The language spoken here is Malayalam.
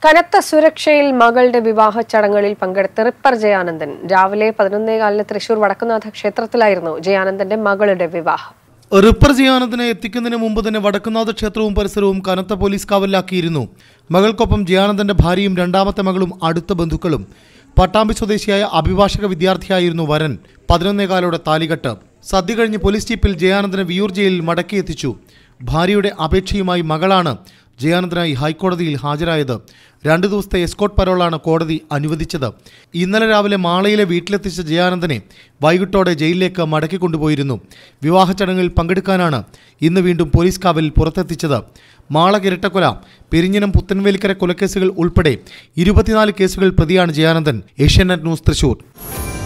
കനത്ത സുരക്ഷയിൽ മകളുടെ വിവാഹ ചടങ്ങുകളിൽ പങ്കെടുത്ത റിപ്പർ ജയാനന്ദൻ രാവിലെ പതിനൊന്നേകാലിന് തൃശൂർ വടക്കുന്നാഥ ക്ഷേത്രത്തിലായിരുന്നു ജയാനന്ദന്റെ മകളുടെ വിവാഹം റിപ്പർ ജയാനന്ദനെ എത്തിക്കുന്നതിന് മുമ്പ് തന്നെ വടക്കുന്നാഥ ക്ഷേത്രവും പരിസരവും കനത്ത പോലീസ് കാവലിലാക്കിയിരുന്നു മകൾക്കൊപ്പം ജയാനന്ദന്റെ ഭാര്യയും രണ്ടാമത്തെ മകളും അടുത്ത ബന്ധുക്കളും പട്ടാമ്പി സ്വദേശിയായ അഭിഭാഷക വിദ്യാർത്ഥിയായിരുന്നു വരൻ പതിനൊന്നേകാലോടെ താലികെട്ട് സദ്യ കഴിഞ്ഞ് പോലീസ് ജീപ്പിൽ ജയാനന്ദനെ വിയൂർ ജയിലിൽ മടക്കിയെത്തിച്ചു ഭാര്യയുടെ അപേക്ഷയുമായി മകളാണ് ജയാനന്ദനായി ഹൈക്കോടതിയിൽ ഹാജരായത് രണ്ടു ദിവസത്തെ എസ്കോട്ട് പരോളാണ് കോടതി അനുവദിച്ചത് ഇന്നലെ രാവിലെ മാളയിലെ വീട്ടിലെത്തിച്ച ജയാനന്ദനെ വൈകിട്ടോടെ ജയിലിലേക്ക് മടക്കി കൊണ്ടുപോയിരുന്നു വിവാഹ ചടങ്ങിൽ പങ്കെടുക്കാനാണ് ഇന്ന് വീണ്ടും പോലീസ് കാവലിൽ പുറത്തെത്തിച്ചത് മാള ഇരട്ടക്കൊല പെരിഞ്ഞനം പുത്തൻവേലിക്കര കൊലക്കേസുകൾ ഉൾപ്പെടെ ഇരുപത്തിനാല് കേസുകൾ പ്രതിയാണ് ജയാനന്ദൻ ഏഷ്യാനെറ്റ് ന്യൂസ് തൃശൂർ